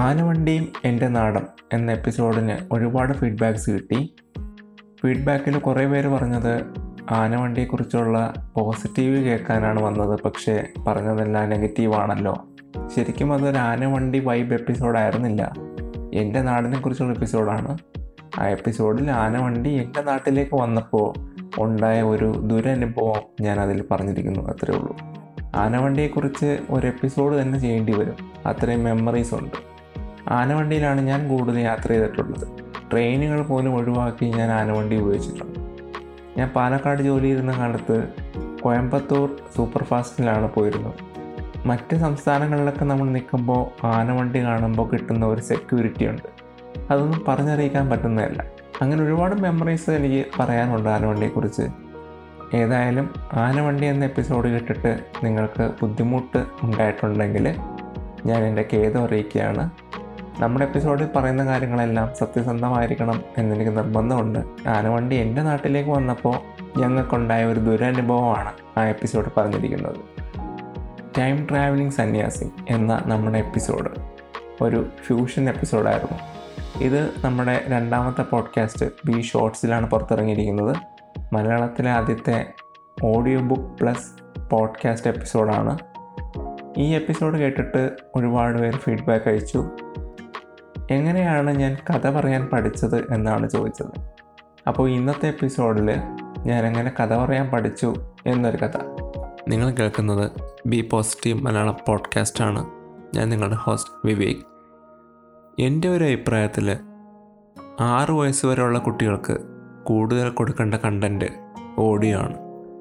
ആനവണ്ടിയും എൻ്റെ നാടൻ എന്ന എപ്പിസോഡിന് ഒരുപാട് ഫീഡ്ബാക്ക്സ് കിട്ടി ഫീഡ്ബാക്കിൽ കുറേ പേര് പറഞ്ഞത് ആനവണ്ടിയെക്കുറിച്ചുള്ള പോസിറ്റീവ് കേൾക്കാനാണ് വന്നത് പക്ഷേ പറഞ്ഞതെല്ലാം നെഗറ്റീവാണല്ലോ ശരിക്കും അതൊരു ആനവണ്ടി വൈബ് എപ്പിസോഡായിരുന്നില്ല എൻ്റെ നാടിനെ കുറിച്ചുള്ള എപ്പിസോഡാണ് ആ എപ്പിസോഡിൽ ആനവണ്ടി എൻ്റെ നാട്ടിലേക്ക് വന്നപ്പോൾ ഉണ്ടായ ഒരു ദുരനുഭവം ഞാൻ അതിൽ പറഞ്ഞിരിക്കുന്നു അത്രേ ഉള്ളൂ ആനവണ്ടിയെക്കുറിച്ച് ഒരു എപ്പിസോഡ് തന്നെ ചെയ്യേണ്ടി വരും അത്രയും മെമ്മറീസ് ഉണ്ട് ആനവണ്ടിയിലാണ് ഞാൻ കൂടുതൽ യാത്ര ചെയ്തിട്ടുള്ളത് ട്രെയിനുകൾ പോലും ഒഴിവാക്കി ഞാൻ ആനവണ്ടി ഉപയോഗിച്ചിട്ടുണ്ട് ഞാൻ പാലക്കാട് ജോലി ചെയ്യുന്ന കാലത്ത് കോയമ്പത്തൂർ സൂപ്പർ ഫാസ്റ്റിലാണ് പോയിരുന്നത് മറ്റ് സംസ്ഥാനങ്ങളിലൊക്കെ നമ്മൾ നിൽക്കുമ്പോൾ ആനവണ്ടി കാണുമ്പോൾ കിട്ടുന്ന ഒരു സെക്യൂരിറ്റി ഉണ്ട് അതൊന്നും പറഞ്ഞറിയിക്കാൻ പറ്റുന്നതല്ല അങ്ങനെ ഒരുപാട് മെമ്മറീസ് എനിക്ക് പറയാനുണ്ട് ആനവണ്ടിയെക്കുറിച്ച് ഏതായാലും ആനവണ്ടി എന്ന എപ്പിസോഡ് കേട്ടിട്ട് നിങ്ങൾക്ക് ബുദ്ധിമുട്ട് ഉണ്ടായിട്ടുണ്ടെങ്കിൽ ഞാൻ എൻ്റെ ഖേദം അറിയിക്കുകയാണ് നമ്മുടെ എപ്പിസോഡിൽ പറയുന്ന കാര്യങ്ങളെല്ലാം സത്യസന്ധമായിരിക്കണം എന്നെനിക്ക് നിർബന്ധമുണ്ട് ആനവണ്ടി എൻ്റെ നാട്ടിലേക്ക് വന്നപ്പോൾ ഞങ്ങൾക്കുണ്ടായ ഒരു ദുരനുഭവമാണ് ആ എപ്പിസോഡ് പറഞ്ഞിരിക്കുന്നത് ടൈം ട്രാവലിംഗ് സന്യാസി എന്ന നമ്മുടെ എപ്പിസോഡ് ഒരു ഫ്യൂഷൻ എപ്പിസോഡായിരുന്നു ഇത് നമ്മുടെ രണ്ടാമത്തെ പോഡ്കാസ്റ്റ് ബി ഷോർട്സിലാണ് പുറത്തിറങ്ങിയിരിക്കുന്നത് മലയാളത്തിലെ ആദ്യത്തെ ഓഡിയോ ബുക്ക് പ്ലസ് പോഡ്കാസ്റ്റ് എപ്പിസോഡാണ് ഈ എപ്പിസോഡ് കേട്ടിട്ട് ഒരുപാട് പേര് ഫീഡ്ബാക്ക് അയച്ചു എങ്ങനെയാണ് ഞാൻ കഥ പറയാൻ പഠിച്ചത് എന്നാണ് ചോദിച്ചത് അപ്പോൾ ഇന്നത്തെ എപ്പിസോഡിൽ ഞാൻ എങ്ങനെ കഥ പറയാൻ പഠിച്ചു എന്നൊരു കഥ നിങ്ങൾ കേൾക്കുന്നത് ബി പോസിറ്റീവ് മലയാളം പോഡ്കാസ്റ്റാണ് ഞാൻ നിങ്ങളുടെ ഹോസ്റ്റ് വിവേക് എൻ്റെ ഒരു അഭിപ്രായത്തിൽ ആറ് വയസ്സ് വരെയുള്ള കുട്ടികൾക്ക് കൂടുതൽ കൊടുക്കേണ്ട കണ്ടൻറ്റ് ഓഡിയോ ആണ്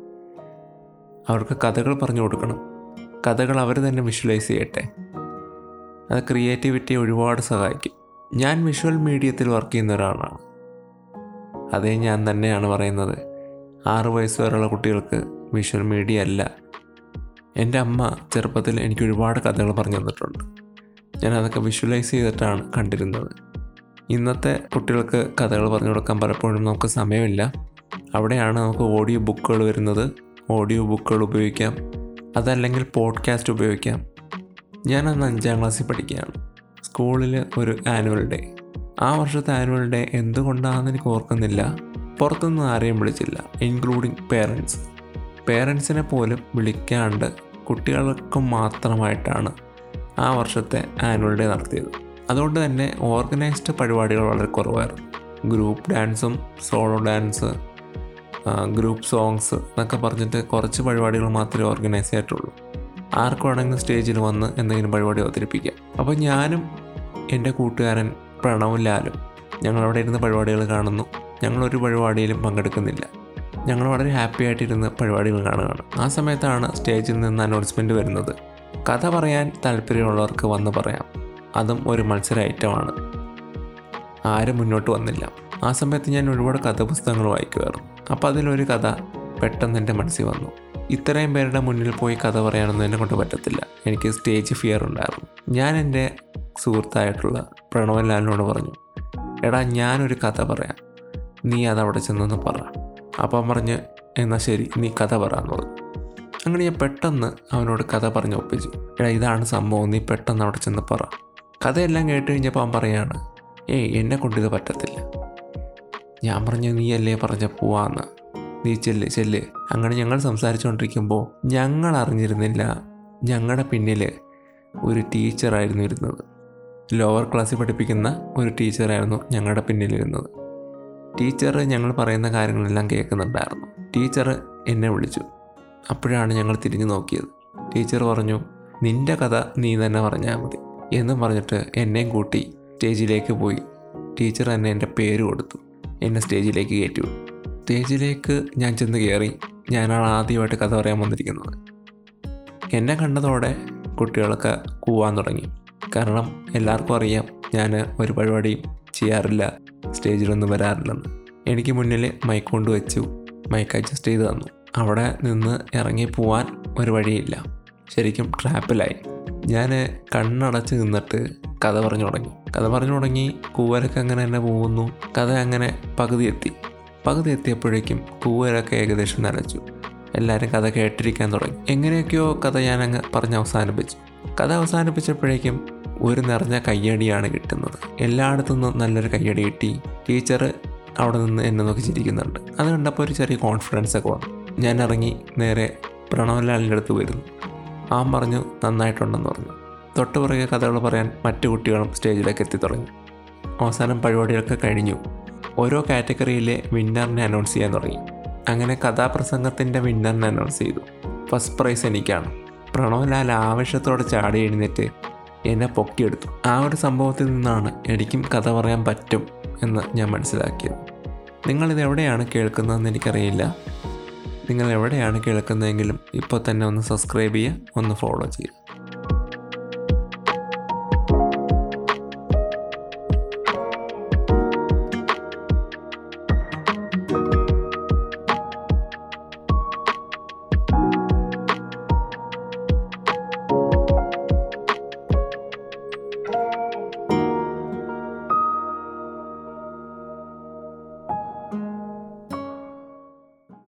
അവർക്ക് കഥകൾ പറഞ്ഞു കൊടുക്കണം കഥകൾ അവർ തന്നെ വിഷ്വലൈസ് ചെയ്യട്ടെ അത് ക്രിയേറ്റിവിറ്റിയെ ഒരുപാട് സഹായിക്കും ഞാൻ വിഷ്വൽ മീഡിയത്തിൽ വർക്ക് ചെയ്യുന്ന ഒരാളാണ് അതേ ഞാൻ തന്നെയാണ് പറയുന്നത് ആറ് വയസ്സ് വരെയുള്ള കുട്ടികൾക്ക് വിഷ്വൽ മീഡിയ അല്ല എൻ്റെ അമ്മ ചെറുപ്പത്തിൽ എനിക്ക് ഒരുപാട് കഥകൾ പറഞ്ഞു തന്നിട്ടുണ്ട് ഞാൻ അതൊക്കെ വിഷ്വലൈസ് ചെയ്തിട്ടാണ് കണ്ടിരുന്നത് ഇന്നത്തെ കുട്ടികൾക്ക് കഥകൾ പറഞ്ഞു കൊടുക്കാൻ പലപ്പോഴും നമുക്ക് സമയമില്ല അവിടെയാണ് നമുക്ക് ഓഡിയോ ബുക്കുകൾ വരുന്നത് ഓഡിയോ ബുക്കുകൾ ഉപയോഗിക്കാം അതല്ലെങ്കിൽ പോഡ്കാസ്റ്റ് ഉപയോഗിക്കാം ഞാൻ അന്ന് അഞ്ചാം ക്ലാസ്സിൽ പഠിക്കുകയാണ് സ്കൂളിൽ ഒരു ആനുവൽ ഡേ ആ വർഷത്തെ ആനുവൽ ഡേ എന്തുകൊണ്ടാണെന്ന് എനിക്ക് ഓർക്കുന്നില്ല പുറത്തുനിന്ന് ആരെയും വിളിച്ചില്ല ഇൻക്ലൂഡിങ് പേരൻസ് പേരൻസിനെ പോലും വിളിക്കാണ്ട് കുട്ടികൾക്ക് മാത്രമായിട്ടാണ് ആ വർഷത്തെ ആനുവൽ ഡേ നടത്തിയത് അതുകൊണ്ട് തന്നെ ഓർഗനൈസ്ഡ് പരിപാടികൾ വളരെ കുറവായിരുന്നു ഗ്രൂപ്പ് ഡാൻസും സോളോ ഡാൻസ് ഗ്രൂപ്പ് സോങ്സ് എന്നൊക്കെ പറഞ്ഞിട്ട് കുറച്ച് പരിപാടികൾ മാത്രമേ ഓർഗനൈസ് ചെയ്തിട്ടുള്ളൂ ആർക്കും വേണമെങ്കിലും സ്റ്റേജിൽ വന്ന് എന്തെങ്കിലും പരിപാടി അവതരിപ്പിക്കാം അപ്പോൾ ഞാനും എൻ്റെ കൂട്ടുകാരൻ പ്രണവും ലാലും ഞങ്ങളവിടെ ഇരുന്ന് പരിപാടികൾ കാണുന്നു ഞങ്ങളൊരു പരിപാടിയിലും പങ്കെടുക്കുന്നില്ല ഞങ്ങൾ വളരെ ഹാപ്പി ആയിട്ടിരുന്ന് പരിപാടികൾ കാണുകയാണ് ആ സമയത്താണ് സ്റ്റേജിൽ നിന്ന് അനൗൺസ്മെൻറ്റ് വരുന്നത് കഥ പറയാൻ താല്പര്യമുള്ളവർക്ക് വന്ന് പറയാം അതും ഒരു മത്സര ഐറ്റമാണ് ആരും മുന്നോട്ട് വന്നില്ല ആ സമയത്ത് ഞാൻ ഒരുപാട് കഥാപുസ്തകങ്ങൾ വായിക്കുമായിരുന്നു അപ്പോൾ അതിലൊരു കഥ പെട്ടെന്ന് എൻ്റെ മനസ്സിൽ വന്നു ഇത്രയും പേരുടെ മുന്നിൽ പോയി കഥ പറയാനൊന്നും എന്നെ കൊണ്ട് പറ്റത്തില്ല എനിക്ക് സ്റ്റേജ് ഫിയർ ഉണ്ടായിരുന്നു ഞാൻ എൻ്റെ സുഹൃത്തായിട്ടുള്ള പ്രണവൻലാലിനോട് പറഞ്ഞു എടാ ഞാനൊരു കഥ പറയാം നീ അതവിടെ ചെന്നൊന്ന് പറ അപ്പം പറഞ്ഞ് എന്നാൽ ശരി നീ കഥ പറയാമെന്ന് പറഞ്ഞു അങ്ങനെ ഞാൻ പെട്ടെന്ന് അവനോട് കഥ പറഞ്ഞ് ഒപ്പിച്ചു എടാ ഇതാണ് സംഭവം നീ പെട്ടെന്ന് അവിടെ ചെന്ന് പറ കഥയെല്ലാം കേട്ട് കഴിഞ്ഞപ്പോൾ അവൻ പറയാണ് ഏയ് എന്നെ കൊണ്ടിത് പറ്റത്തില്ല ഞാൻ പറഞ്ഞു നീ അല്ലേ പറഞ്ഞ പോവാന്ന് നീ ചെല്ല് ചെല്ല് അങ്ങനെ ഞങ്ങൾ സംസാരിച്ചുകൊണ്ടിരിക്കുമ്പോൾ ഞങ്ങൾ അറിഞ്ഞിരുന്നില്ല ഞങ്ങളുടെ പിന്നിൽ ഒരു ടീച്ചറായിരുന്നു ഇരുന്നത് ലോവർ ക്ലാസ്സിൽ പഠിപ്പിക്കുന്ന ഒരു ടീച്ചറായിരുന്നു ഞങ്ങളുടെ പിന്നിലിരുന്നത് ടീച്ചർ ഞങ്ങൾ പറയുന്ന കാര്യങ്ങളെല്ലാം കേൾക്കുന്നുണ്ടായിരുന്നു ടീച്ചർ എന്നെ വിളിച്ചു അപ്പോഴാണ് ഞങ്ങൾ തിരിഞ്ഞു നോക്കിയത് ടീച്ചർ പറഞ്ഞു നിന്റെ കഥ നീ തന്നെ പറഞ്ഞാൽ മതി എന്ന് പറഞ്ഞിട്ട് എന്നെയും കൂട്ടി സ്റ്റേജിലേക്ക് പോയി ടീച്ചർ തന്നെ എൻ്റെ പേര് കൊടുത്തു എന്നെ സ്റ്റേജിലേക്ക് കയറ്റി വിട്ടു സ്റ്റേജിലേക്ക് ഞാൻ ചെന്ന് കയറി ഞാനാണ് ആദ്യമായിട്ട് കഥ പറയാൻ വന്നിരിക്കുന്നത് എന്നെ കണ്ടതോടെ കുട്ടികളൊക്കെ കൂവാൻ തുടങ്ങി കാരണം എല്ലാവർക്കും അറിയാം ഞാൻ ഒരു പരിപാടിയും ചെയ്യാറില്ല സ്റ്റേജിലൊന്നും വരാറില്ലെന്ന് എനിക്ക് മുന്നിൽ മൈക്ക് കൊണ്ട് വെച്ചു മൈക്ക് അഡ്ജസ്റ്റ് ചെയ്ത് തന്നു അവിടെ നിന്ന് ഇറങ്ങി പോവാൻ ഒരു വഴിയില്ല ശരിക്കും ട്രാപ്പിലായി ഞാൻ കണ്ണടച്ച് നിന്നിട്ട് കഥ പറഞ്ഞു തുടങ്ങി കഥ പറഞ്ഞു തുടങ്ങി കൂവരൊക്കെ അങ്ങനെ തന്നെ പോകുന്നു കഥ അങ്ങനെ പകുതി എത്തി പകുതി എത്തിയപ്പോഴേക്കും കൂവരൊക്കെ ഏകദേശം നനച്ചു എല്ലാവരും കഥ കേട്ടിരിക്കാൻ തുടങ്ങി എങ്ങനെയൊക്കെയോ കഥ ഞാൻ അങ്ങ് പറഞ്ഞ് അവസാനിപ്പിച്ചു കഥ അവസാനിപ്പിച്ചപ്പോഴേക്കും ഒരു നിറഞ്ഞ കയ്യടിയാണ് കിട്ടുന്നത് എല്ലായിടത്തു നിന്നും നല്ലൊരു കയ്യടി കിട്ടി ടീച്ചർ അവിടെ നിന്ന് എന്നെ നോക്കി ചിരിക്കുന്നുണ്ട് അത് കണ്ടപ്പോൾ ഒരു ചെറിയ കോൺഫിഡൻസ് ഒക്കെ വന്നു ഞാൻ ഇറങ്ങി നേരെ പ്രണവലാലിൻ്റെ അടുത്ത് വരുന്നു അവൻ പറഞ്ഞു നന്നായിട്ടുണ്ടെന്ന് പറഞ്ഞു തൊട്ട് പുറകെ കഥകൾ പറയാൻ മറ്റു കുട്ടികളും സ്റ്റേജിലേക്ക് എത്തി തുടങ്ങി അവസാനം പരിപാടികളൊക്കെ കഴിഞ്ഞു ഓരോ കാറ്റഗറിയിലെ വിന്നറിനെ അനൗൺസ് ചെയ്യാൻ തുടങ്ങി അങ്ങനെ കഥാപ്രസംഗത്തിൻ്റെ വിന്നറിനെ അനൗൺസ് ചെയ്തു ഫസ്റ്റ് പ്രൈസ് എനിക്കാണ് പ്രണവലാൽ ആവേശത്തോടെ ചാടി എഴുന്നേറ്റ് എന്നെ പൊക്കിയെടുത്തു ആ ഒരു സംഭവത്തിൽ നിന്നാണ് എനിക്കും കഥ പറയാൻ പറ്റും എന്ന് ഞാൻ മനസ്സിലാക്കിയത് നിങ്ങളിത് എവിടെയാണ് കേൾക്കുന്നതെന്ന് എനിക്കറിയില്ല നിങ്ങൾ എവിടെയാണ് കേൾക്കുന്നതെങ്കിലും ഇപ്പോൾ തന്നെ ഒന്ന് സബ്സ്ക്രൈബ് ചെയ്യുക ഒന്ന് ഫോളോ ചെയ്യുക